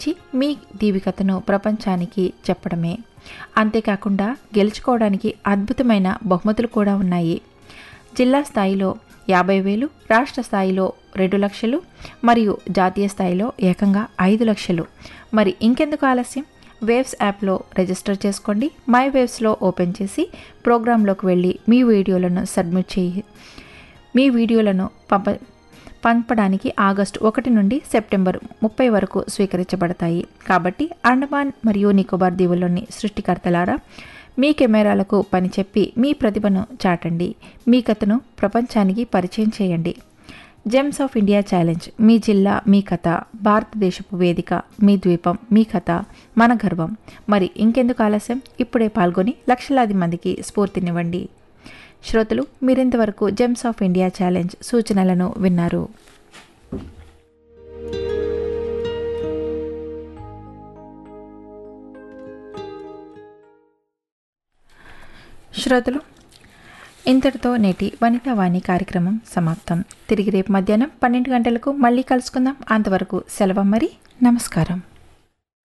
ఇచ్చి మీ దీవికతను ప్రపంచానికి చెప్పడమే అంతేకాకుండా గెలుచుకోవడానికి అద్భుతమైన బహుమతులు కూడా ఉన్నాయి జిల్లా స్థాయిలో యాభై వేలు రాష్ట్ర స్థాయిలో రెండు లక్షలు మరియు జాతీయ స్థాయిలో ఏకంగా ఐదు లక్షలు మరి ఇంకెందుకు ఆలస్యం వేవ్స్ యాప్లో రిజిస్టర్ చేసుకోండి మై వేవ్స్లో ఓపెన్ చేసి ప్రోగ్రాంలోకి వెళ్ళి మీ వీడియోలను సబ్మిట్ చేయి మీ వీడియోలను పంప పంపడానికి ఆగస్టు ఒకటి నుండి సెప్టెంబర్ ముప్పై వరకు స్వీకరించబడతాయి కాబట్టి అండమాన్ మరియు నికోబార్ దీవుల్లోని సృష్టికర్తలారా మీ కెమెరాలకు పని చెప్పి మీ ప్రతిభను చాటండి మీ కథను ప్రపంచానికి పరిచయం చేయండి జెమ్స్ ఆఫ్ ఇండియా ఛాలెంజ్ మీ జిల్లా మీ కథ భారతదేశపు వేదిక మీ ద్వీపం మీ కథ మన గర్వం మరి ఇంకెందుకు ఆలస్యం ఇప్పుడే పాల్గొని లక్షలాది మందికి స్ఫూర్తినివ్వండి శ్రోతలు మీరింతవరకు జెమ్స్ ఆఫ్ ఇండియా ఛాలెంజ్ సూచనలను విన్నారు శ్రోతలు ఇంతటితో నేటి వనితా వాణి కార్యక్రమం సమాప్తం తిరిగి రేపు మధ్యాహ్నం పన్నెండు గంటలకు మళ్ళీ కలుసుకుందాం అంతవరకు సెలవు మరి నమస్కారం